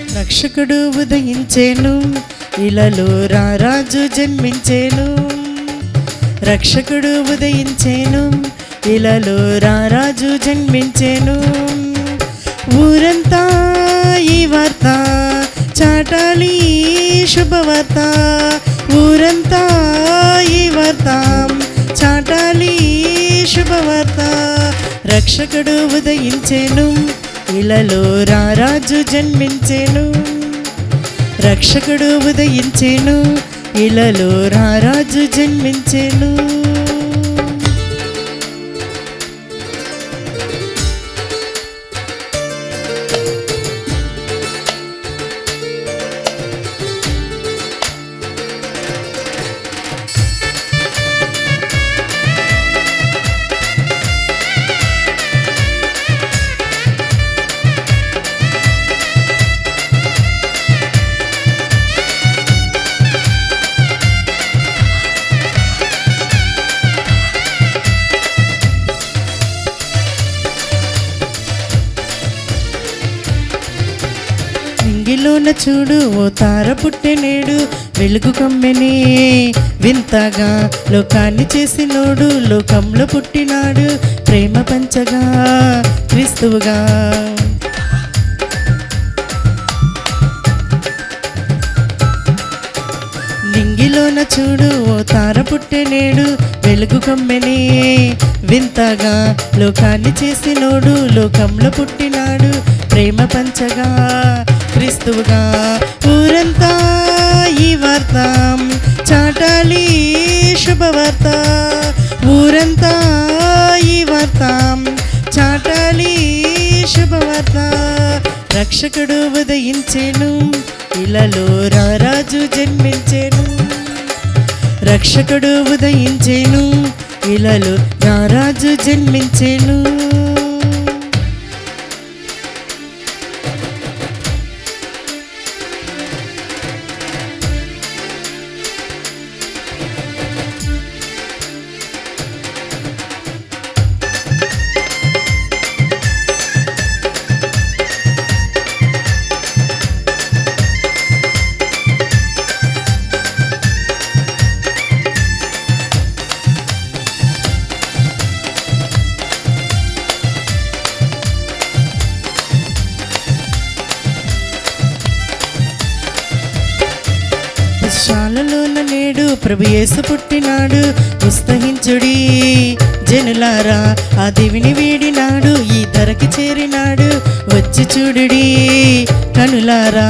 రక్షకుడు ఉదయించేను ఇలలో రారాజు జన్మించేను రక్షకుడు ఉదయించేను ఇలలో రారాజు జన్మించేను ఊరంతా ఈ వార్త చాటాలి శుభవార్త ఊరంతా ఈ వార్త చాటాలి శుభవార్త రక్షకుడు ఉదయించేను ఇలలో రారాజు జన్మించేను రక్షకుడు ఉదయించేను ఇలలో రారాజు జన్మించేను నింగిలోన చూడు ఓ తార పుట్టెనేడు వెలుగు కమ్మెనే వింతగా లోకాన్ని చేసినోడు లోకంలో పుట్టినాడు ప్రేమ పంచగా క్రీస్తువుగా నింగిలోన చూడు ఓ తార పుట్టెనేడు వెలుగు కమ్మెనే వింతగా లోకాన్ని చేసినోడు లోకంలో పుట్టినాడు ప్రేమ పంచగా క్రీస్తువుగా ఊరంతా ఈ వార్త చాటాలి శుభవార్త ఊరంతా ఈ వార్త చాటాలి శుభవార్త రక్షకుడు ఉదయించేను ఇలలో రారాజు జన్మించేను రక్షకుడు ఉదయించేను ఇలలో రారాజు జన్మించేను శాలలోన నేడు ప్రభు యేసు పుట్టినాడు ఉత్సహించుడి జనులారా ఆ దివిని వీడినాడు ఈ ధరకి చేరినాడు వచ్చి చూడుడి కనులారా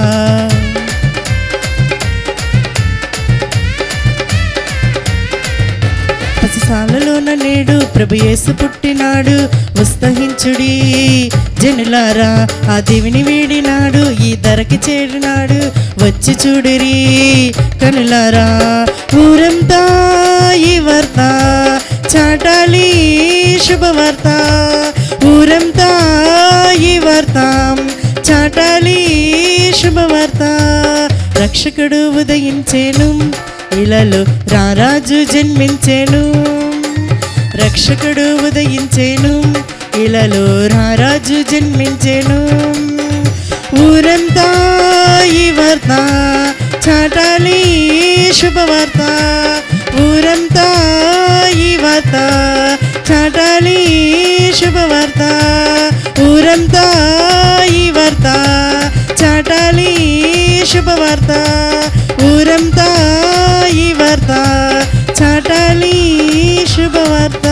పసిసాలలోన నేడు ప్రభు యేసు పుట్టినాడు ఉత్సహించుడి జనులారా ఆ దివిని వీడినాడు ఈ ధరకి చేరినాడు వచ్చి చూడిరి కనులారా ఊరంతా ఈ వార్త చాటాలి శుభవార్త ఊరంతా ఈ వార్త చాటాలి శుభవార్త రక్షకుడు ఉదయించేను ఇలలో రారాజు జన్మించేను రక్షకుడు ఉదయించేను ఇలలో రారాజు జన్మించేను ఊరంతా ఈ వార్త చాటాలి శుభవార్త ఊరంతా ఈ వార్త చాటాలి శుభవార్త ఊరంతా ఈ వార్త చాటాలి శుభవార్త ఊరంతా ఈ వార్త చాటాలి శుభవార్త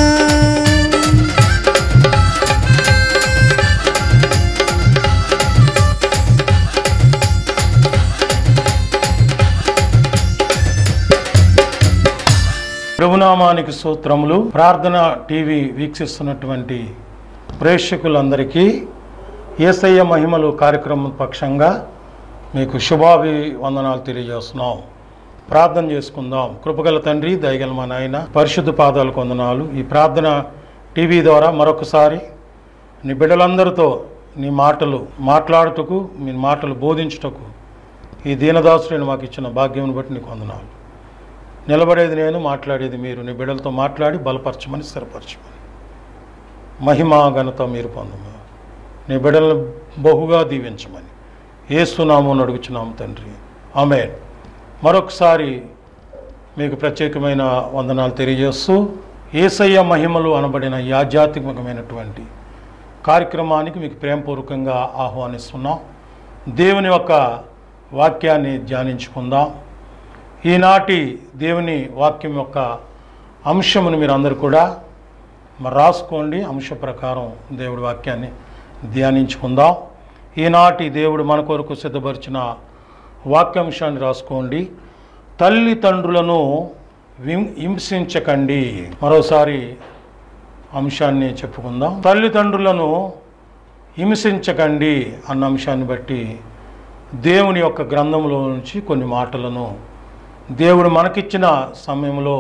ప్రభునామానికి సూత్రములు ప్రార్థన టీవీ వీక్షిస్తున్నటువంటి ప్రేక్షకులందరికీ ఏసయ్య మహిమలు కార్యక్రమం పక్షంగా మీకు శుభాభి వందనాలు తెలియజేస్తున్నాం ప్రార్థన చేసుకుందాం కృపగల తండ్రి దయగల మా నాయన పరిశుద్ధ పాదాలకు వందనాలు ఈ ప్రార్థన టీవీ ద్వారా మరొకసారి నీ బిడ్డలందరితో నీ మాటలు మాట్లాడుటకు మీ మాటలు బోధించుటకు ఈ దీనదాసుడిని మాకు ఇచ్చిన భాగ్యం బట్టి నీకు వందనాలు నిలబడేది నేను మాట్లాడేది మీరు నీ బిడ్డలతో మాట్లాడి బలపరచమని స్థిరపరచమని మహిమా ఘనత మీరు పొందము నీ బిడ్డలను బహుగా దీవించమని ఏసునామం అడుగుచున్నాము తండ్రి ఆమె మరొకసారి మీకు ప్రత్యేకమైన వందనాలు తెలియజేస్తూ ఏసయ్య మహిమలు అనబడిన ఈ ఆధ్యాత్మికమైనటువంటి కార్యక్రమానికి మీకు ప్రేమపూర్వకంగా ఆహ్వానిస్తున్నాం దేవుని యొక్క వాక్యాన్ని ధ్యానించుకుందాం ఈనాటి దేవుని వాక్యం యొక్క అంశమును మీరు అందరూ కూడా మరి రాసుకోండి అంశ ప్రకారం దేవుడి వాక్యాన్ని ధ్యానించుకుందాం ఈనాటి దేవుడు మన కొరకు సిద్ధపరిచిన వాక్యాంశాన్ని రాసుకోండి తల్లిదండ్రులను విం- హింసించకండి మరోసారి అంశాన్ని చెప్పుకుందాం తల్లిదండ్రులను హింసించకండి అన్న అంశాన్ని బట్టి దేవుని యొక్క గ్రంథంలో నుంచి కొన్ని మాటలను దేవుడు మనకిచ్చిన సమయంలో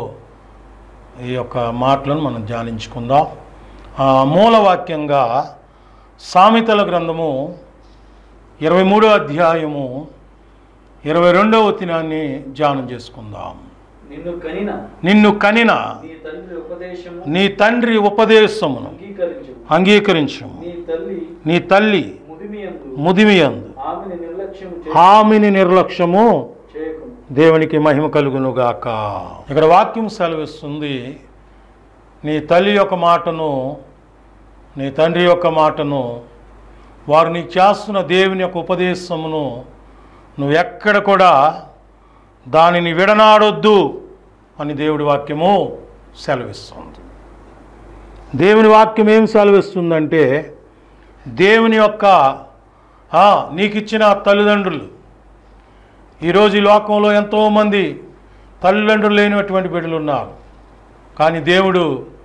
ఈ యొక్క మాటలను మనం ధ్యానించుకుందాం ఆ మూలవాక్యంగా సామెతల గ్రంథము ఇరవై మూడో అధ్యాయము ఇరవై రెండవ వచనాన్ని ధ్యానం చేసుకుందాం నిన్ను కనిన నిన్ను కనిన నీ తండ్రి ఉపదేశము నీ తండ్రి ఉపదేశమును అంగీకరించు అంగీకరించము నీ తల్లి నీ తల్లి ముదిమియందు ముదిమియందు ఆమెని నిర్లక్ష్యం హామిని నిర్లక్ష్యము చేయకు దేవునికి మహిమ కలుగునుగాక ఇక్కడ వాక్యం సెలవిస్తుంది నీ తల్లి యొక్క మాటను నీ తండ్రి యొక్క మాటను వారు నీకు చేస్తున్న దేవుని యొక్క ఉపదేశమును నువ్వు ఎక్కడ కూడా దానిని విడనాడొద్దు అని దేవుడి వాక్యము సెలవిస్తుంది దేవుని వాక్యం ఏం సెలవిస్తుందంటే దేవుని యొక్క ఆ, నీకిచ్చిన తల్లిదండ్రులు ఈరోజు ఈ లోకంలో ఎంతోమంది తల్లిదండ్రులు లేనటువంటి బిడ్డలు ఉన్నారు కానీ దేవుడు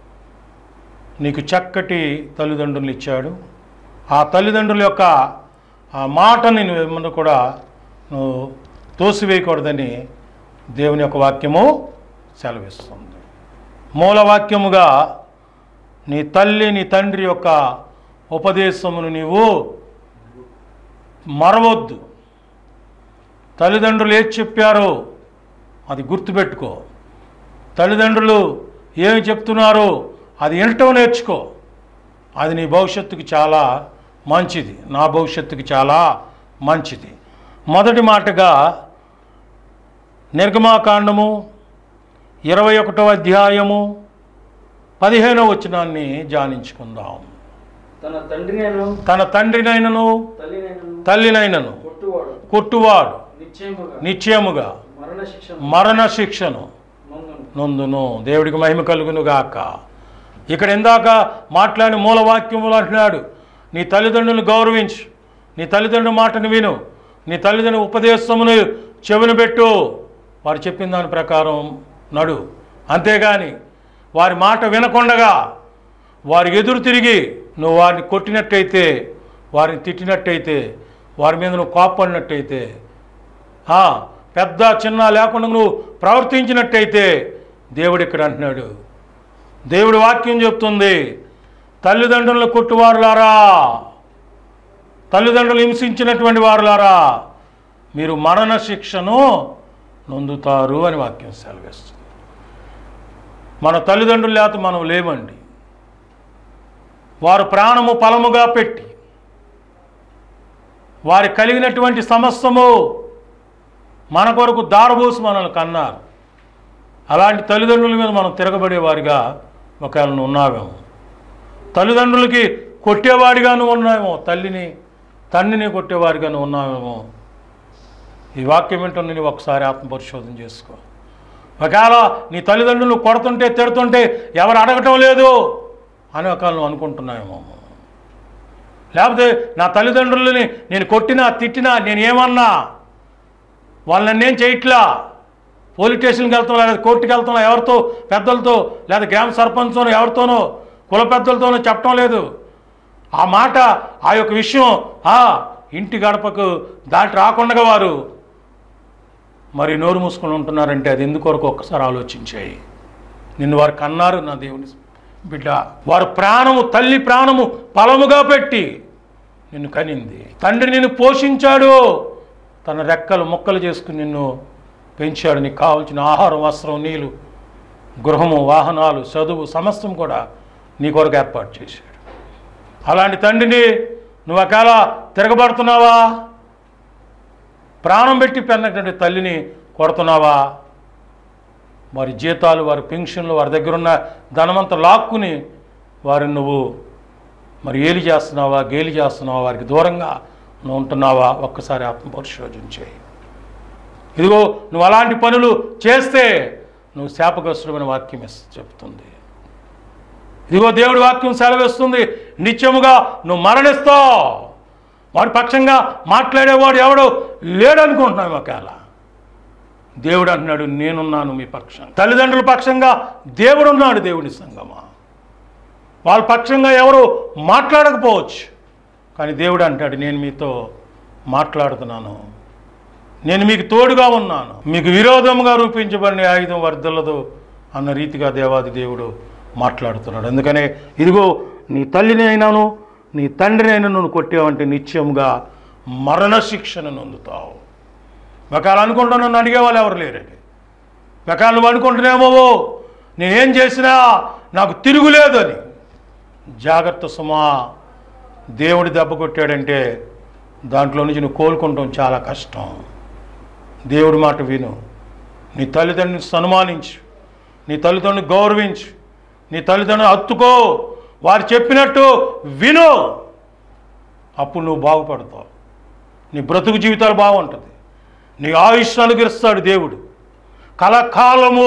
నీకు చక్కటి తల్లిదండ్రులు ఇచ్చాడు ఆ తల్లిదండ్రుల యొక్క ఆ మాటని నువ్వు ఏమన్నా కూడా నువ్వు తోసివేయకూడదని దేవుని యొక్క వాక్యము సెలవిస్తుంది మూలవాక్యముగా నీ తల్లి నీ తండ్రి యొక్క ఉపదేశమును నీవు మరవద్దు తల్లిదండ్రులు ఏది చెప్పారో అది గుర్తుపెట్టుకో తల్లిదండ్రులు ఏమి చెప్తున్నారో అది వినటం నేర్చుకో అది నీ భవిష్యత్తుకి చాలా మంచిది నా భవిష్యత్తుకి చాలా మంచిది మొదటి మాటగా నిర్గమాకాండము ఇరవై ఒకటో అధ్యాయము పదిహేనవ వచనాన్ని ధ్యానించుకుందాం తన తండ్రినైను తన తండ్రినైనను తల్లినైనను తల్లినైనను కొట్టువాడు కొట్టువాడు నిశ్చయముగా నిశ్చయముగా మరణ శిక్ష మరణ శిక్షను నొందును నొందును దేవుడికి మహిమ కలుగును గాక ఇక్కడ ఇందాక మాట్లాడిన మూలవాక్యములు అంటున్నాడు నీ తల్లిదండ్రులను గౌరవించు నీ తల్లిదండ్రుల మాటను విను నీ తల్లిదండ్రుల ఉపదేశమును చెవిన పెట్టు వారు చెప్పిన దాని ప్రకారం నడు అంతేగాని వారి మాట వినకుండగా వారికి ఎదురు తిరిగి నువ్వు వారిని కొట్టినట్టయితే వారిని తిట్టినట్టయితే వారి మీద నువ్వు కోప్పడినట్టయితే ఆ, పెద్ద చిన్న లేకుండా నువ్వు ప్రవర్తించినట్టయితే దేవుడు ఇక్కడ అంటున్నాడు దేవుడి వాక్యం చెప్తుంది తల్లిదండ్రులను కొట్టువారులారా తల్లిదండ్రులు హింసించినటువంటి వారులారా మీరు మరణ శిక్షను నొందుతారు అని వాక్యం సెలవిస్తుంది మన తల్లిదండ్రులు లేక మనం లేమండి వారు ప్రాణము ఫలముగా పెట్టి వారి కలిగినటువంటి సమస్తము మన కొరకు దారబోసి మనల్ని కన్నారు అలాంటి తల్లిదండ్రుల మీద మనం తిరగబడేవారిగా ఒకవేళ నువ్వు ఉన్నావేమో తల్లిదండ్రులకి కొట్టేవాడిగా నువ్వు ఉన్నావేమో తల్లిని తండ్రిని కొట్టేవాడిగా నువ్వు ఉన్నావేమో ఈ వాక్యం ఏంటో నేను ఒకసారి ఆత్మపరిశోధన చేసుకో ఒకవేళ నీ తల్లిదండ్రులు కొడుతుంటే తిడుతుంటే ఎవరు అడగటం లేదు అని ఒకవేళ నువ్వు అనుకుంటున్నావేమో లేకపోతే నా తల్లిదండ్రులని నేను కొట్టినా తిట్టినా నేను ఏమన్నా వాళ్ళని నేను చేయట్లా పోలీస్ స్టేషన్కి వెళ్తాం లేదా కోర్టుకి వెళ్తాం ఎవరితో పెద్దలతో లేదా గ్రామ సర్పంచ్తోనో ఎవరితోనో కుల పెద్దలతోనో చెప్పడం లేదు ఆ మాట ఆ యొక్క విషయం ఆ ఇంటి గడపకు దాటి రాకుండా వారు మరి నోరు మూసుకొని ఉంటున్నారంటే అది ఎందుకొరకు ఒక్కసారి ఆలోచించాయి నిన్ను వారు కన్నారు నా దేవుని బిడ్డ వారు ప్రాణము తల్లి ప్రాణము ఫలముగా పెట్టి నిన్ను కనింది తండ్రి నిన్ను పోషించాడు తన రెక్కలు ముక్కలు చేసుకుని నిన్ను పెంచాడు నీకు కావాల్సిన ఆహారం వస్త్రం నీళ్ళు గృహము వాహనాలు చదువు సమస్తం కూడా నీ కొరకు ఏర్పాటు చేశాడు అలాంటి తండ్రిని నువ్వు ఒకవేళ తిరగబడుతున్నావా ప్రాణం పెట్టి పెన్నటువంటి తల్లిని కొడుతున్నావా వారి జీతాలు వారి పెన్షన్లు వారి దగ్గర ఉన్న ధనమంతా లాక్కుని వారిని నువ్వు మరి ఏలి చేస్తున్నావా గేలి చేస్తున్నావా వారికి దూరంగా నువ్వు ఉంటున్నావా ఒక్కసారి ఆత్మపరిశోధన చేయి ఇదిగో నువ్వు అలాంటి పనులు చేస్తే నువ్వు శాపగ్రస్తుడమైన వాక్యం ఇస్- చెప్తుంది ఇదిగో దేవుడి వాక్యం సెలవిస్తుంది నిత్యముగా నువ్వు మరణిస్తావు వాడి పక్షంగా మాట్లాడేవాడు ఎవడో లేడనుకుంటున్నావు ఒకవేళ దేవుడు అంటున్నాడు నేనున్నాను మీ పక్షం తల్లిదండ్రుల పక్షంగా దేవుడు ఉన్నాడు దేవుని సంగమా వాళ్ళ పక్షంగా ఎవరు మాట్లాడకపోవచ్చు కానీ దేవుడు అంటాడు నేను మీతో మాట్లాడుతున్నాను నేను మీకు తోడుగా ఉన్నాను మీకు విరోధంగా రూపించబడిన ఆయుధం వర్ధలదు అన్న రీతిగా దేవాది దేవుడు మాట్లాడుతున్నాడు అందుకనే ఇదిగో నీ తల్లిని అయినాను నీ తండ్రిని అయినా నువ్వు కొట్టావంటే నిత్యంగా మరణ శిక్షను నొందుతావు ఒకవేళ అనుకుంటా నన్ను అడిగే వాళ్ళు ఎవరు లేరండి ఒకవేళ నువ్వు అనుకుంటున్నామో నేనేం చేసినా నాకు తిరుగులేదు అని జాగ్రత్త సుమా దేవుడి దెబ్బ కొట్టాడంటే దాంట్లో నుంచి నువ్వు కోలుకుంటాం చాలా కష్టం దేవుడి మాట విను నీ తల్లిదండ్రుని సన్మానించు నీ తల్లిదండ్రుని గౌరవించు నీ తల్లిదండ్రుని హత్తుకో వారు చెప్పినట్టు విను అప్పుడు నువ్వు బాగుపడతావు నీ బ్రతుకు జీవితాలు బాగుంటుంది నీ ఆయుష్ అనుగ్రహిస్తాడు దేవుడు కలకాలము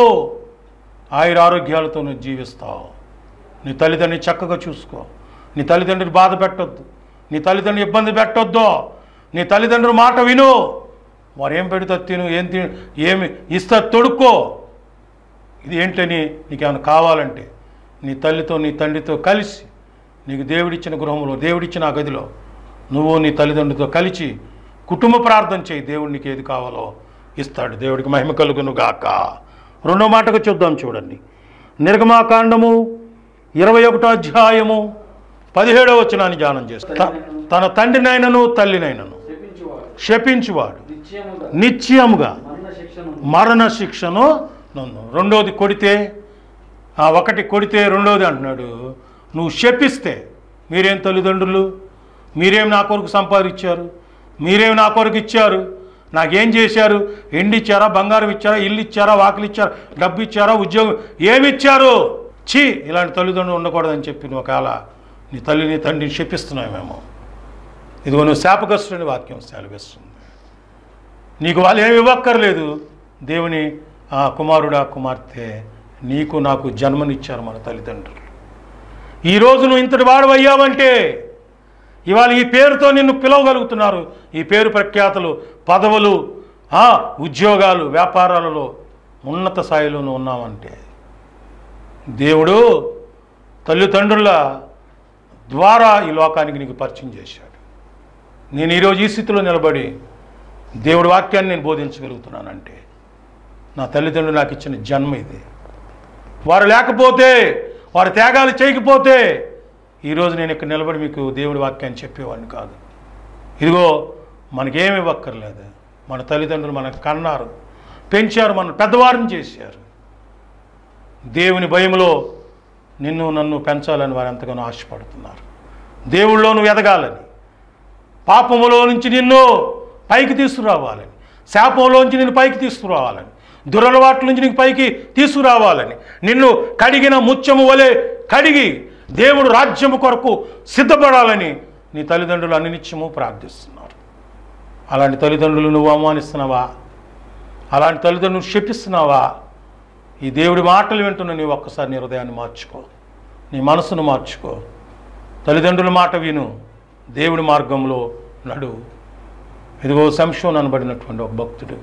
ఆయుర ఆరోగ్యాలతో నువ్వు జీవిస్తావు నీ తల్లిదండ్రిని చక్కగా చూసుకో నీ తల్లిదండ్రుని బాధ పెట్టొద్దు నీ తల్లిదండ్రుని ఇబ్బంది పెట్టొద్దు నీ తల్లిదండ్రుల మాట విను వారు ఏం పెడతారు తిను ఏం తిను ఏమి ఇస్తా తొడుక్కో ఇది ఏంటని నీకేమైనా కావాలంటే నీ తల్లితో నీ తండ్రితో కలిసి నీకు దేవుడిచ్చిన గృహంలో దేవుడిచ్చిన ఆ గదిలో నువ్వు నీ తల్లిదండ్రులతో కలిసి కుటుంబ ప్రార్థన చేయి దేవుడు నీకు ఏది కావాలో ఇస్తాడు దేవుడికి మహిమ కలుగును గాక రెండో మాటకు చూద్దాం చూడండి నిర్గమాకాండము ఇరవై ఒకటో అధ్యాయము పదిహేడో వచనాన్ని ధ్యానం చేస్తా తన తండ్రినైనను తల్లినైనను శపించువాడు శపించువాడు నిశ్చయముగా నిత్యముగా మరణ శిక్షను మరణ శిక్షను నన్ను రెండోది కొడితే ఆ ఒకటి కొడితే రెండోది అంటున్నాడు నువ్వు శపిస్తే మీరేం తల్లిదండ్రులు మీరేం నా కొరకు సంపాదించారు మీరేం నా కొరకు ఇచ్చారు నాకేం చేశారు ఎండి ఇచ్చారా బంగారం ఇచ్చారా ఇల్లు ఇచ్చారా వాకిలు ఇచ్చారా డబ్బు ఇచ్చారా ఉద్యోగం ఏమి ఇచ్చారు ఛీ ఇలాంటి తల్లిదండ్రులు ఉండకూడదని చెప్పి నువ్వు ఒకవేళ నీ తల్లిని తండ్రిని శపిస్తున్నావేమో ఇదిగో నువ్వు శాపగ్రస్తుని వాక్యం సెలవిస్తుంది నీకు వాళ్ళు ఏమి ఇవ్వక్కర్లేదు దేవుని ఆ కుమారుడా కుమార్తె నీకు నాకు జన్మనిచ్చారు మన తల్లిదండ్రులు ఈరోజు నువ్వు ఇంతటి వాడవయ్యావంటే ఇవాళ ఈ పేరుతో నిన్ను పిలవగలుగుతున్నారు ఈ పేరు ప్రఖ్యాతలు పదవులు ఆ, ఉద్యోగాలు వ్యాపారాలలో ఉన్నత స్థాయిలో నువ్వు ఉన్నావంటే దేవుడు తల్లిదండ్రుల ద్వారా ఈ లోకానికి నీకు పరిచయం చేశాడు నేను ఈరోజు ఈ స్థితిలో నిలబడి దేవుడి వాక్యాన్ని నేను బోధించగలుగుతున్నానంటే నా తల్లిదండ్రులు నాకు ఇచ్చిన జన్మ ఇది వారు లేకపోతే వారు త్యాగాలు చేయకపోతే ఈరోజు నేను ఇక్కడ నిలబడి మీకు దేవుడి వాక్యాన్ని చెప్పేవాడిని కాదు ఇదిగో మనకేమి ఇవ్వక్కర్లేదు మన తల్లిదండ్రులు మనకు కన్నారు పెంచారు మన పెద్దవారిని చేశారు దేవుని భయములో నిన్ను నన్ను పెంచాలని వారు ఎంతగానో ఆశపడుతున్నారు దేవుళ్ళో నువ్వు ఎదగాలని పాపములో నుంచి నిన్ను పైకి తీసుకురావాలని శాపంలోంచి నిన్ను పైకి తీసుకురావాలని దురలవాట్ల నుంచి నీకు పైకి తీసుకురావాలని నిన్ను కడిగిన ముత్యము వలె కడిగి దేవుడు రాజ్యము కొరకు సిద్ధపడాలని నీ తల్లిదండ్రులు అనినిత్యము ప్రార్థిస్తున్నారు అలాంటి తల్లిదండ్రులు నువ్వు అవమానిస్తున్నావా అలాంటి తల్లిదండ్రులు శపిస్తున్నావా ఈ దేవుడి మాటలు వింటున్న నీవు ఒక్కసారి నీ హృదయాన్ని మార్చుకో నీ మనసును మార్చుకో తల్లిదండ్రుల మాట విను దేవుడి మార్గంలో నడు ఇదిగో సంశయం అనబడినటువంటి ఒక భక్తుడు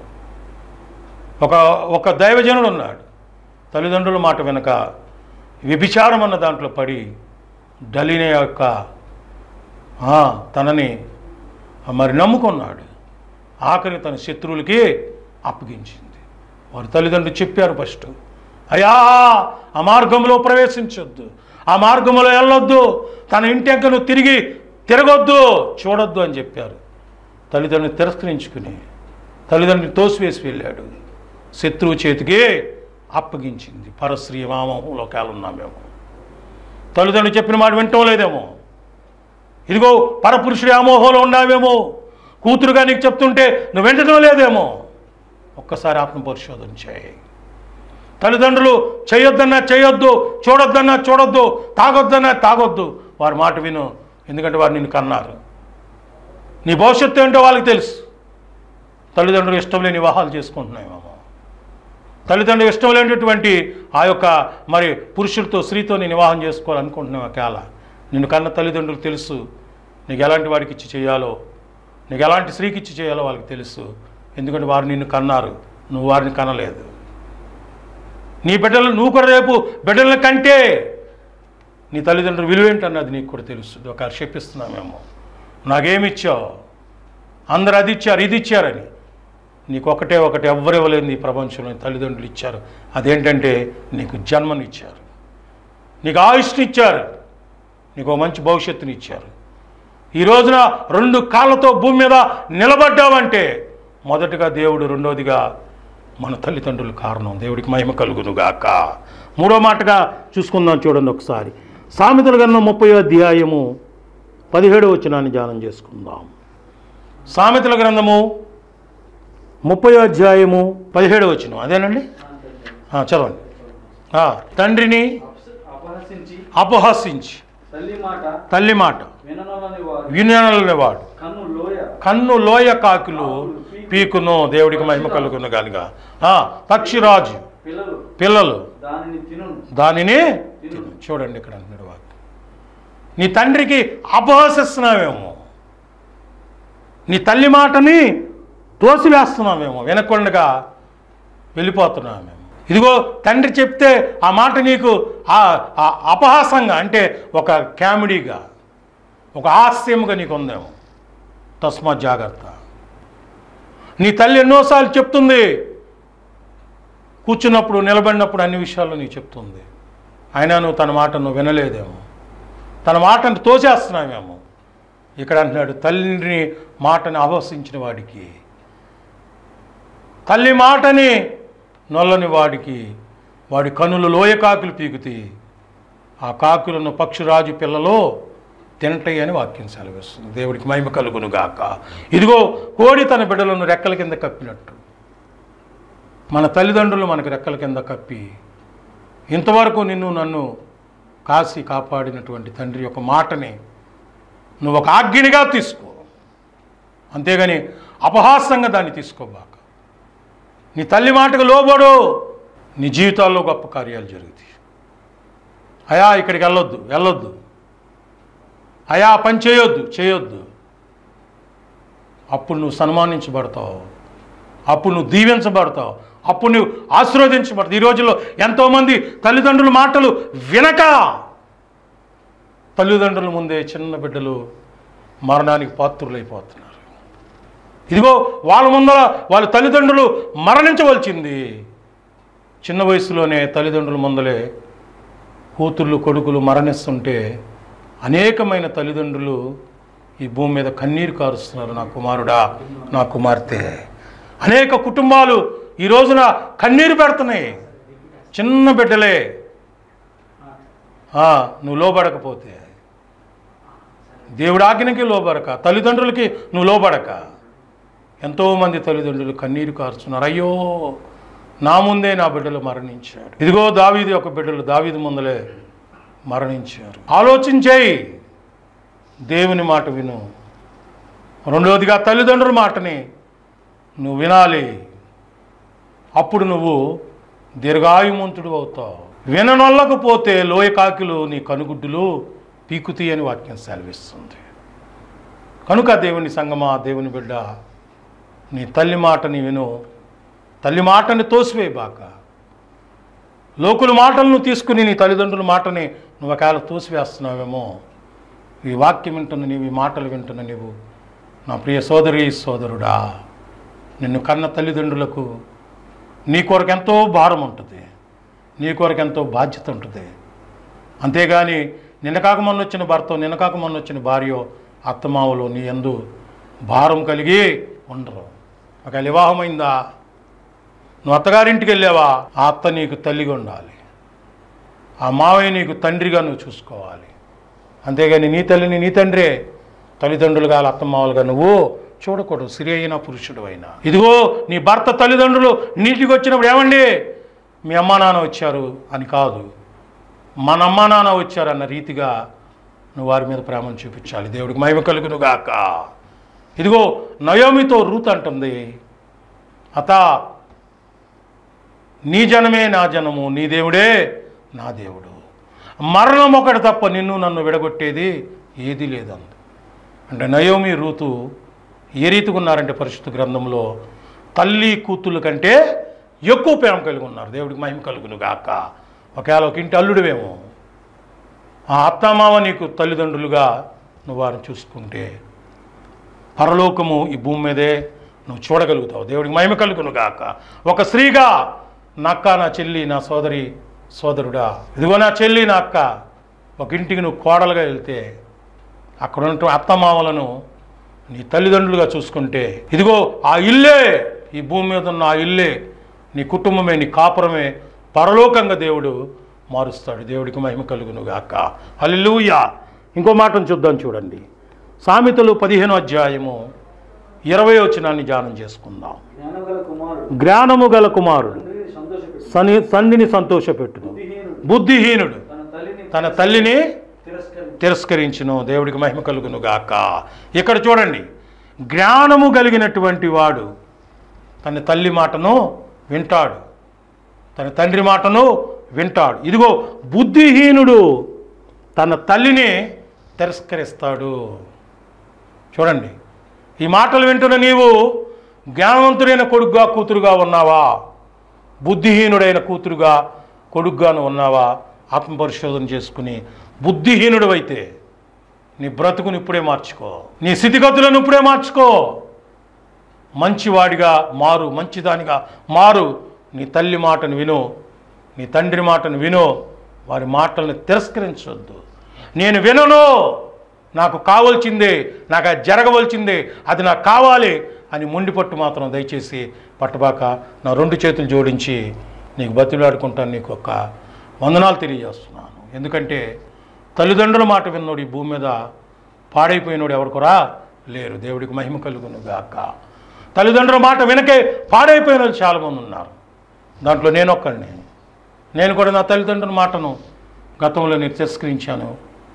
ఒక ఒక దైవజనుడు ఉన్నాడు తల్లిదండ్రుల మాట వెనక వ్యభిచారం అన్న దాంట్లో పడి డలిన యొక్క ఆ, తనని మరి నమ్ముకున్నాడు ఆఖరి తన శత్రువులకి అప్పగించింది వారి తల్లిదండ్రులు చెప్పారు ఫస్ట్ అయ్యా ఆ మార్గంలో ప్రవేశించొద్దు ఆ మార్గంలో వెళ్ళొద్దు తన ఇంటి వెంక నువ్వు తిరిగి తిరగొద్దు చూడొద్దు అని చెప్పారు తల్లిదండ్రులు తిరస్కరించుకుని తల్లిదండ్రులు తోసివేసి వెళ్ళాడు శత్రువు చేతికి అప్పగించింది పరశ్రీ వామంలో కాలున్నాం మేము తల్లిదండ్రులు చెప్పిన మాట వింటం లేదేమో ఇదిగో పరపురుషుడి అమోహంలో ఉన్నావేమో కూతురుగా నీకు చెప్తుంటే నువ్వు వింటడం లేదేమో ఒక్కసారి ఆత్మ పరిశోధన చేయి తల్లిదండ్రులు చేయొద్దన్నా చేయొద్దు చూడొద్దన్నా చూడొద్దు తాగొద్దన్నా తాగొద్దు వారి మాట విను ఎందుకంటే వారు నిన్ను కన్నారు నీ భవిష్యత్తు ఏంటో వాళ్ళకి తెలుసు తల్లిదండ్రులు ఇష్టం లేని వివాహాలు చేసుకుంటున్నామేమో తల్లిదండ్రులు ఇష్టం లేనటువంటి ఆ యొక్క మరి పురుషులతో స్త్రీతో నేను వివాహం చేసుకోవాలనుకుంటున్నావు అకేళ నిన్ను కన్న తల్లిదండ్రులు తెలుసు నీకు ఎలాంటి వాడికి ఇచ్చి చేయాలో నీకు ఎలాంటి స్త్రీకి ఇచ్చి చేయాలో వాళ్ళకి తెలుసు ఎందుకంటే వారు నిన్ను కన్నారు నువ్వు వారిని కనలేదు నీ బిడ్డలు నువ్వు కూడా రేపు బిడ్డల కంటే నీ తల్లిదండ్రులు విలువేంటన్నది నీకు కూడా తెలుసు ఒక చెప్పిస్తున్నామేమో నాకేమి ఇచ్చావు అందరు అది ఇచ్చారు ఇది ఇచ్చారని నీకు ఒకటే ఒకటి ఎవ్వరు ఇవ్వలేదు నీ ప్రపంచంలో నీ తల్లిదండ్రులు ఇచ్చారు అదేంటంటే నీకు జన్మనిచ్చారు నీకు ఆయుష్ని ఇచ్చారు నీకు ఒక మంచి భవిష్యత్తుని ఇచ్చారు ఈ రోజున రెండు కాళ్ళతో భూమి మీద నిలబడ్డావంటే మొదటగా దేవుడు రెండోదిగా మన తల్లిదండ్రులు కారణం దేవుడికి మహిమ కలుగునుగాక మూడో మాటగా చూసుకుందాం చూడండి ఒకసారి సామెతల గ్రంథం ముప్పై అధ్యాయము పదిహేడు వచనాన్ని ధ్యానం చేసుకుందాం సామెతల గ్రంథము ముప్పై అధ్యాయము పదిహేడు వచనం అదేనండి ఆ, చదవండి ఆ, తండ్రిని అపహసించి అపహసించి తల్లి మాట తల్లి మాట విననొలని వారు వినలనేవాడు కన్ను లోయ కన్ను లోయ కాకులు పీకును దేవుడికి మహిమ కలుగును కనుక పక్షిరాజు పిల్లలు పిల్లలు దానిని తినును దానిని తిను. చూడండి ఇక్కడ అంటున్నాడు వాక్యం నీ తండ్రికి అపహసిస్తున్నావేమో నీ తల్లి మాటని తోసివేస్తున్నామేమో వినకుండగా వెళ్ళిపోతున్నామేమో ఇదిగో తండ్రి చెప్తే ఆ మాట నీకు ఆ ఆ అపహాసంగా అంటే ఒక కామెడీగా ఒక హాస్యముగా నీకు ఉందేమో తస్మాత్ జాగ్రత్త నీ తల్లి ఎన్నోసార్లు చెప్తుంది కూర్చున్నప్పుడు నిలబడినప్పుడు అన్ని విషయాలు నీకు చెప్తుంది అయినా నువ్వు తన మాట నువ్వు వినలేదేమో తన మాటను తోసేస్తున్నావేమో ఇక్కడ అంటున్నాడు తల్లిని మాటని అవసించిన వాడికి తల్లి మాటని నొల్లని వాడికి వాడి కనులు లోయ కాకులు పీకుతాయి ఆ కాకులను పక్షిరాజు పిల్లలో తింటాయి అని వాక్యం సెలవిస్తుంది దేవుడికి మహిమ కలుగును గాక ఇదిగో కోడి తన బిడ్డలను రెక్కల కింద కప్పినట్టు మన తల్లిదండ్రులు మనకు రెక్కల కింద కప్పి ఇంతవరకు నిన్ను నన్ను కాసి కాపాడినటువంటి తండ్రి యొక్క మాటని నువ్వు ఒక ఆజ్ఞనిగా తీసుకో అంతేగాని అపహాస్యంగా దాన్ని తీసుకోబాక నీ తల్లి మాటకు లోబడు నీ జీవితాల్లో గొప్ప కార్యాలు జరుగుతాయి అయా ఇక్కడికి వెళ్ళొద్దు వెళ్ళొద్దు అయా ఆ పని చేయొద్దు చేయొద్దు అప్పుడు నువ్వు సన్మానించబడతావు అప్పుడు నువ్వు దీవించబడతావు అప్పుడు నువ్వు ఆశీర్వదించబడతావు ఈ రోజుల్లో ఎంతోమంది తల్లిదండ్రుల మాటలు వినక తల్లిదండ్రుల ముందే చిన్న బిడ్డలు మరణానికి పాత్రులైపోతున్నారు ఇదిగో వాళ్ళ ముందర వాళ్ళ తల్లిదండ్రులు మరణించవలసింది చిన్న వయసులోనే తల్లిదండ్రుల ముందలే కూతుర్లు కొడుకులు మరణిస్తుంటే అనేకమైన తల్లిదండ్రులు ఈ భూమి మీద కన్నీరు కారుస్తున్నారు నా కుమారుడా నా కుమార్తె అనేక కుటుంబాలు ఈ రోజున కన్నీరు పెడుతున్నాయి చిన్న బిడ్డలే ఆ, నువ్వు లోబడకపోతే దేవుడి ఆజ్ఞకి లోబడక తల్లిదండ్రులకి నువ్వు లోబడక ఎంతోమంది తల్లిదండ్రులు కన్నీరు కార్చున్నారు అయ్యో నా ముందే నా బిడ్డలు మరణించాడు ఇదిగో దావీది ఒక బిడ్డలు దావీది ముందలే మరణించారు ఆలోచించేయి దేవుని మాట విను రెండవదిగా తల్లిదండ్రుల మాటని నువ్వు వినాలి అప్పుడు నువ్వు దీర్ఘాయుమంతుడు అవుతావు విననొల్లకపోతే లోయ కాకిలు నీ కనుగుడ్డులు పీకుతీ అని వాక్యం సెలవిస్తుంది కనుక దేవుని సంగమా దేవుని బిడ్డ నీ తల్లి మాటని విను తల్లి మాటని తోసివేయబాక లోకుల మాటలను తీసుకుని నీ తల్లిదండ్రుల మాటని నువ్వు ఒకవేళ తోసివేస్తున్నావేమో ఈ వాక్యం వింటున్న నీవు ఈ మాటలు వింటున్న నీవు నా ప్రియ సోదరి సోదరుడా నిన్ను కన్న తల్లిదండ్రులకు నీ కొరకు ఎంతో భారం ఉంటుంది నీ కొరకు ఎంతో బాధ్యత ఉంటుంది అంతేగాని నిన్న కాక మొన్న వచ్చిన భర్త నిన్న కాక మొన్న వచ్చిన భార్య అత్తమావులు నీ ఎందు భారం కలిగి ఉండరు ఒకవేళ వివాహమైందా నువ్వు అత్తగారింటికి వెళ్ళావా ఆ అత్త నీకు తల్లిగా ఉండాలి ఆ మావయ్య నీకు తండ్రిగా నువ్వు చూసుకోవాలి అంతేగాని నీ తల్లిని నీ తండ్రే తల్లిదండ్రులుగా అత్తమావులుగా నువ్వు చూడకూడదు స్త్రీ అయినా పురుషుడు అయినా ఇదిగో నీ భర్త తల్లిదండ్రులు నీటికి వచ్చినప్పుడు ఏమండి మీ అమ్మా నాన్న వచ్చారు అని కాదు మన అమ్మా నాన్న వచ్చారన్న రీతిగా నువ్వు వారి మీద ప్రేమను చూపించాలి దేవుడికి మహిమ కలుగును గాక ఇదిగో నయోమితో రూత్ అంటుంది అత నీ జనమే నా జనము నీ దేవుడే నా దేవుడు మరణం ఒకటి తప్ప నిన్ను నన్ను విడగొట్టేది ఏదీ లేదంది అంటే నయోమి రూతు ఏ రీతిగా ఉన్నారంటే పరిశుద్ధ గ్రంథంలో తల్లి కూతుళ్ళ కంటే ఎక్కువ ప్రేమ కలిగి ఉన్నారు దేవుడికి మహిమ కలుగును గాక ఒకవేళ ఒక ఇంటి అల్లుడివేమో ఆ అత్తమామ నీకు తల్లిదండ్రులుగా నువ్వు వారిని చూసుకుంటే పరలోకము ఈ భూమి మీదే నువ్వు చూడగలుగుతావు దేవుడికి మహిమ కలుగును గాక ఒక స్త్రీగా నా అక్క నా చెల్లి నా సోదరి సోదరుడా ఇదిగో నా చెల్లి నా అక్క ఒక ఇంటికి నువ్వు కోడలుగా వెళ్తే అక్కడ ఉన్నటువంటి అత్తమామలను నీ తల్లిదండ్రులుగా చూసుకుంటే ఇదిగో ఆ ఇల్లే ఈ భూమి మీద ఉన్న ఆ ఇల్లే నీ కుటుంబమే నీ కాపురమే పరలోకంగా దేవుడు మారుస్తాడు దేవుడికి మహిమ కలుగును గాక హల్లెలూయా ఇంకో మాటను చూద్దాం చూడండి సామెతలు పదిహేనో అధ్యాయము ఇరవై వచనాన్ని ధ్యానం చేసుకుందాం జ్ఞానగల కుమారుడు జ్ఞానము గల కుమారుడు తండ్రిని సంతోషపెట్టు సని సంధిని సంతోషపెట్టును బుద్ధిహీనుడు బుద్ధిహీనుడు తన తల్లిని తన తల్లిని తిరస్కరి తిరస్కరించును దేవుడికి మహిమ కలుగును గాక ఇక్కడ చూడండి జ్ఞానము కలిగినటువంటి వాడు తన తల్లి మాటను వింటాడు తన తండ్రి మాటను వింటాడు ఇదిగో బుద్ధిహీనుడు తన తల్లిని తిరస్కరిస్తాడు చూడండి ఈ మాటలు వింటున్న నీవు జ్ఞానవంతుడైన కొడుకుగా కూతురుగా ఉన్నావా బుద్ధిహీనుడైన కూతురుగా కొడుకుగాను ఉన్నావా ఆత్మపరిశోధన చేసుకుని బుద్ధిహీనుడు అయితే నీ బ్రతుకుని ఇప్పుడే మార్చుకో నీ స్థితిగతులను ఇప్పుడే మార్చుకో మంచివాడిగా మారు మంచిదానిగా మారు నీ తల్లి మాటను విను నీ తండ్రి మాటను విను వారి మాటలను తిరస్కరించవద్దు నేను వినను నాకు కావాల్సిందే నాకు అది జరగవలసిందే అది నాకు కావాలి అని మొండి పట్టు మాత్రం దయచేసి పట్టబాక నా రెండు చేతులు జోడించి నీకు బతిలాడుకుంటాను నీకు ఒక వందనాలు తెలియజేస్తున్నాను ఎందుకంటే తల్లిదండ్రుల మాట విన్నోడు ఈ భూమి మీద పాడైపోయినోడు ఎవరికొరా లేరు దేవుడికి మహిమ కలుగును గాక తల్లిదండ్రుల మాట వినకే పాడైపోయిన వాళ్ళు చాలామంది ఉన్నారు దాంట్లో నేను ఒక్కడిని నేను కూడా నా తల్లిదండ్రుల మాటను గతంలో నేను తిరస్కరించాను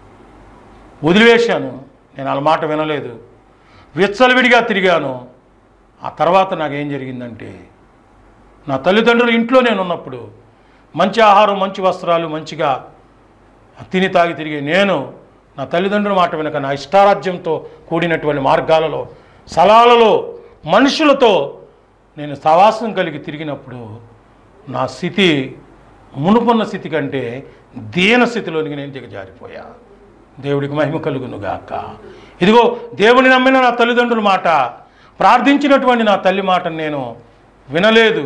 వదిలివేశాను నేను వాళ్ళ మాట వినలేదు విచ్చలవిడిగా తిరిగాను ఆ తర్వాత నాకేం జరిగిందంటే నా తల్లిదండ్రులు ఇంట్లో నేను ఉన్నప్పుడు మంచి ఆహారం మంచి వస్త్రాలు మంచిగా తిని తాగి తిరిగే నేను నా తల్లిదండ్రుల మాట వెనక నా ఇష్టారాజ్యంతో కూడినటువంటి మార్గాలలో స్థలాలలో మనుషులతో నేను సవాసం కలిగి తిరిగినప్పుడు నా స్థితి మునుపున్న స్థితి కంటే దీన స్థితిలోనికి నేను దిగజారిపోయా దేవుడికి మహిమ కలుగును గాక ఇదిగో దేవుని నమ్మిన నా తల్లిదండ్రుల మాట ప్రార్థించినటువంటి నా తల్లి మాటను నేను వినలేదు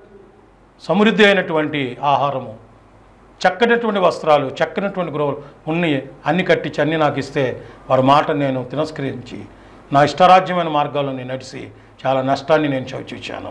సమృద్ధి అయినటువంటి ఆహారము చక్కనటువంటి వస్త్రాలు చక్కనటువంటి గృహాలు ఉన్నాయి అన్ని కట్టించి అన్ని నాకు ఇస్తే వారి మాట నేను తిరస్కరించి నా ఇష్టరాజ్యమైన మార్గాల్లో నేను నడిచి చాలా నష్టాన్ని నేను చవిచూచాను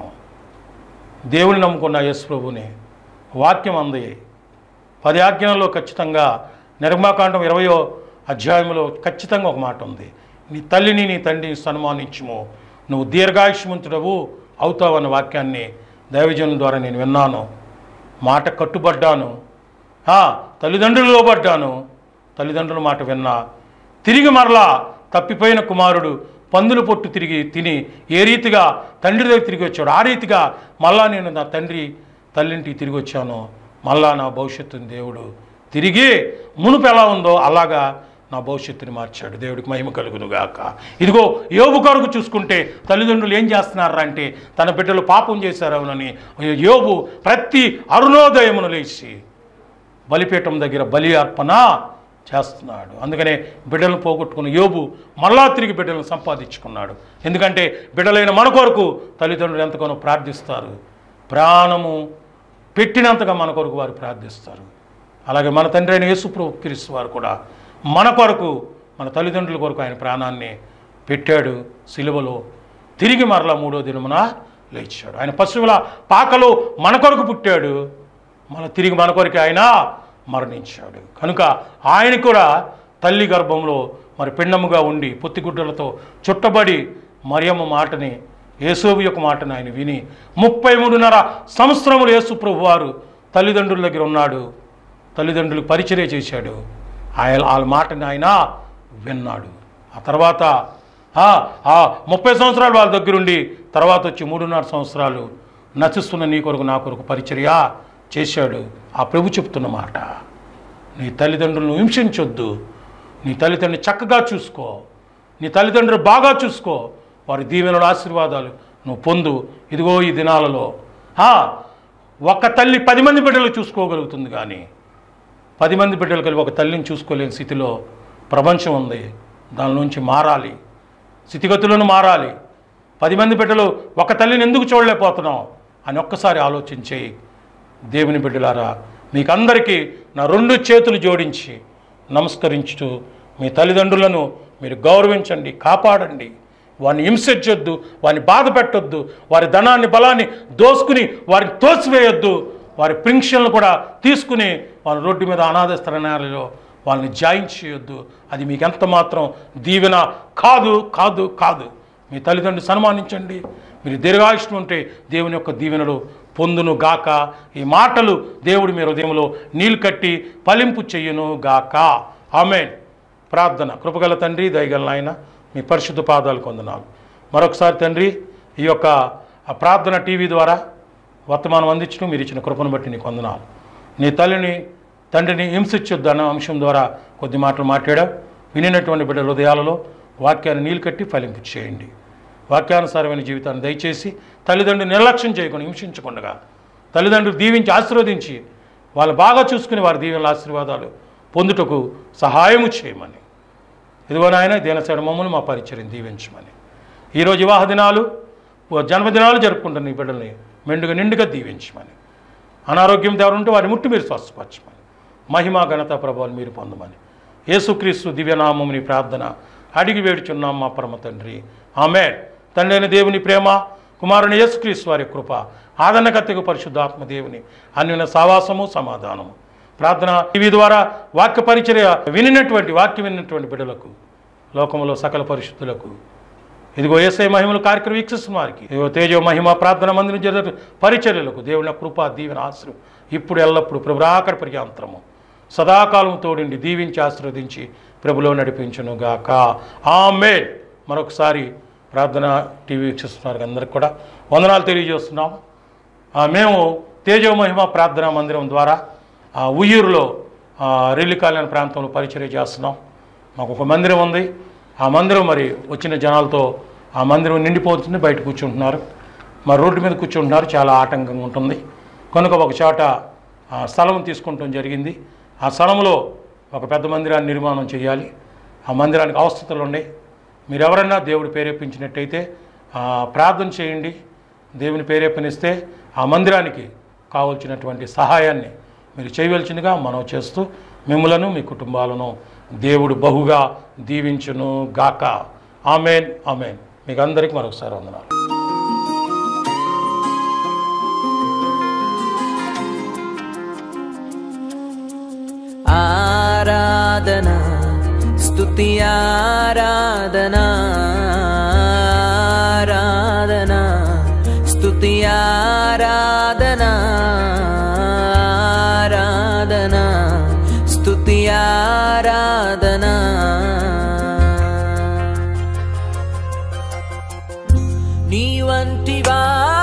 దేవుని నమ్ముకున్న యేసు ప్రభుని వాక్యం అంది పది ఆజ్ఞలలో ఖచ్చితంగా నిర్మాకాండం ఇరవయో అధ్యాయంలో ఖచ్చితంగా ఒక మాట ఉంది నీ తల్లిని నీ తండ్రిని సన్మానించుము నువ్వు దీర్ఘాయుష్మంతుడవు అవుతావన్న వాక్యాన్ని దైవజనుల ద్వారా నేను విన్నాను మాట కట్టుబడ్డాను ఆ, తల్లిదండ్రులు లోబడ్డాను తల్లిదండ్రుల మాట విన్నా తిరిగి మరలా తప్పిపోయిన కుమారుడు పందుల పొట్టు తిరిగి తిని ఏ రీతిగా తండ్రి దగ్గర తిరిగి వచ్చాడు ఆ రీతిగా మళ్ళా నేను నా తండ్రి తల్లింటికి తిరిగి వచ్చాను మళ్ళా నా భవిష్యత్తుని దేవుడు తిరిగి మునుపు ఎలా ఉందో అలాగా నా భవిష్యత్తుని మార్చాడు దేవుడికి మహిమ కలుగును గాక ఇదిగో యోబు కొరకు చూసుకుంటే తల్లిదండ్రులు ఏం చేస్తున్నారా అంటే తన బిడ్డలు పాపం చేశారవునని యోబు ప్రతి అరుణోదయమును లేచి బలిపీఠం దగ్గర బలి అర్పణ చేస్తున్నాడు అందుకనే బిడ్డలను పోగొట్టుకున్న యోబు మళ్ళా తిరిగి బిడ్డలను సంపాదించుకున్నాడు ఎందుకంటే బిడ్డలైన మన కొరకు తల్లిదండ్రులు ఎంతగానో ప్రార్థిస్తారు ప్రాణము పెట్టినంతగా మన కొరకు వారు ప్రార్థిస్తారు అలాగే మన తండ్రి అయిన యేసుప్రభు క్రీస్తు వారు కూడా మన కొరకు మన తల్లిదండ్రుల కొరకు ఆయన ప్రాణాన్ని పెట్టాడు సిలువలో తిరిగి మరలా మూడో దినమున లేచాడు ఆయన పశువుల పాకలో మన కొరకు పుట్టాడు మన తిరిగి మన కొరకు ఆయన మరణించాడు కనుక ఆయన కూడా తల్లి గర్భంలో మరి పిండముగా ఉండి పొత్తిగుడ్డలతో చుట్టబడి మరియమ్మ మాటని యేసోబు యొక్క మాటని ఆయన విని ముప్పై మూడున్నర సంవత్సరములు యేసు ప్రభు వారు తల్లిదండ్రుల దగ్గర ఉన్నాడు తల్లిదండ్రులకు పరిచర్య చేశాడు ఆయన వాళ్ళ మాటని ఆయన విన్నాడు ఆ తర్వాత ఆ, ఆ ముప్పై సంవత్సరాలు వాళ్ళ దగ్గరుండి తర్వాత వచ్చి మూడున్నర సంవత్సరాలు నశిస్తున్న నీ కొరకు నా కొరకు పరిచర్య చేశాడు ఆ ప్రభు చెప్తున్న మాట నీ తల్లిదండ్రులను హింసించొద్దు నీ తల్లిదండ్రుని చక్కగా చూసుకో నీ తల్లిదండ్రులు బాగా చూసుకో వారి దీవెనల ఆశీర్వాదాలు నువ్వు పొందు ఇదిగో ఈ దినాలలో ఆ, ఒక్క తల్లి పది మంది బిడ్డలు చూసుకోగలుగుతుంది కానీ పది మంది బిడ్డలు కలిపి ఒక తల్లిని చూసుకోలేని స్థితిలో ప్రపంచం ఉంది దాని నుంచి మారాలి స్థితిగతులను మారాలి పది మంది బిడ్డలు ఒక తల్లిని ఎందుకు చూడలేకపోతున్నాం అని ఒక్కసారి ఆలోచించి దేవుని బిడ్డలారా మీకందరికీ నా రెండు చేతులు జోడించి నమస్కరించుతూ మీ తల్లిదండ్రులను మీరు గౌరవించండి కాపాడండి వారిని హింసించొద్దు వారిని బాధ పెట్టొద్దు వారి ధనాన్ని బలాన్ని దోసుకుని వారిని తోసివేయొద్దు వారి పెన్షన్లు కూడా తీసుకుని వాళ్ళ రోడ్డు మీద అనాథ స్థరణాలలో వాళ్ళని జాయిన్ చేయొద్దు అది మీకు ఎంత మాత్రం దీవెన కాదు కాదు కాదు మీ తల్లిదండ్రులు సన్మానించండి మీరు దీర్ఘాయుష్యం ఉంటే దేవుని యొక్క దీవెనలు పొందును గాక ఈ మాటలు దేవుడు మీ హృదయంలో నీళ్ళు కట్టి ఫలింపు చెయ్యును గాక ఆమెన్ ప్రార్థన కృపగల తండ్రి దయగల నాయన మీ పరిశుద్ధ పాదాలు కొందనాలు మరొకసారి తండ్రి ఈ యొక్క ఆ ప్రార్థన టీవీ ద్వారా వర్తమానం అందించడం మీరు ఇచ్చిన కృపను బట్టి నీకు వందనాలు నీ తల్లిని తండ్రిని హింసించొద్దు అన్న అంశం ద్వారా కొద్ది మాటలు మాట్లాడావు వినినటువంటి బిడ్డ హృదయాలలో వాక్యాన్ని నీళ్ళు కట్టి ఫలింపు చేయండి వాక్యానుసారమైన జీవితాన్ని దయచేసి తల్లిదండ్రులు నిర్లక్ష్యం చేయకుండా హింసించకుండా తల్లిదండ్రులు దీవించి ఆశీర్వదించి వాళ్ళు బాగా చూసుకుని వారి దీవెనల ఆశీర్వాదాలు పొందుటకు సహాయము చేయమని ఇదిగో నాయన దీనసేన మమ్మల్ని మా పరిచయం దీవించమని ఈరోజు వివాహ దినాలు ఓ జన్మదినాలు జరుపుకుంటున్న ఈ బిడ్డల్ని మెండుగా నిండుగా దీవించమని అనారోగ్యం ఎవరు ఉంటే వారి ముట్టి మీరు స్వస్థపరచమని మహిమ ఘనత ప్రభావాలు మీరు పొందమని యేసుక్రీస్తు దివ్యనామముని ప్రార్థన అడిగి వేడుచున్నాం మా పరమ తండ్రి ఆమె తండ్రి అయిన దేవుని ప్రేమ కుమారుని యేసుక్రీస్తు వారి కృప ఆదరణకత్తిక పరిశుద్ధాత్మ దేవుని అన్యున సావాసము సమాధానము ప్రార్థన టీవీ ద్వారా వాక్య పరిచర్య వినినటువంటి వాక్యం వినినటువంటి బిడ్డలకు లోకంలో సకల పరిశుద్ధులకు ఇదిగో ఏసై మహిమలు కార్యక్రమం వీక్షిస్తున్న వారికి ఇదిగో తేజో మహిమ ప్రార్థన మందిరం జరిగే పరిచర్యలకు దేవుని కృప దీవెన ఆశ్రయం ఇప్పుడు ఎల్లప్పుడు ప్రభురాకడ పర్యాంతరము సదాకాలం తోడిండి దీవించి ఆశీర్వదించి ప్రభులో నడిపించును గాక ఆమె మరొకసారి ప్రార్థన టీవీ వీక్షిస్తున్న వారికి అందరికి కూడా వందనాలు తెలియజేస్తున్నాం ఆ, మేము తేజో మహిమ ప్రార్థనా మందిరం ద్వారా ఆ, ఉయ్యూరులో ఆ, రెల్లి కాలనీ ప్రాంతంలో పరిచర్య చేస్తున్నాం మాకు ఒక మందిరం ఉంది ఆ మందిరం మరి వచ్చిన జనాలతో ఆ మందిరం నిండిపోతుంది బయట కూర్చుంటున్నారు మరి రోడ్డు మీద కూర్చుంటున్నారు చాలా ఆటంకంగా ఉంటుంది కనుక ఒక చోట ఆ, స్థలం తీసుకుంటాం జరిగింది ఆ స్థలంలో ఒక పెద్ద మందిరాన్ని నిర్మాణం చేయాలి ఆ మందిరానికి అవస్థతలు ఉన్నాయి మీరు ఎవరన్నా దేవుడు ప్రేరేపించినట్టయితే ఆ, ప్రార్థన చేయండి దేవుని ప్రేరేపణిస్తే ఆ మందిరానికి కావలసినటువంటి సహాయాన్ని మీరు చేయవలసిందిగా మనం చేస్తూ మిమ్మలను మీ కుటుంబాలను దేవుడు బహుగా దీవించును గాక ఆమెన్ ఆమెన్ మీకు అందరికీ మరొకసారి వందనాలు ఆరాధన స్తుతి ఆరాధన ఆరాధన స్తుతి ఆరాధన ఆరాధన స్తుతి ఆరాధన నీ వంటి వా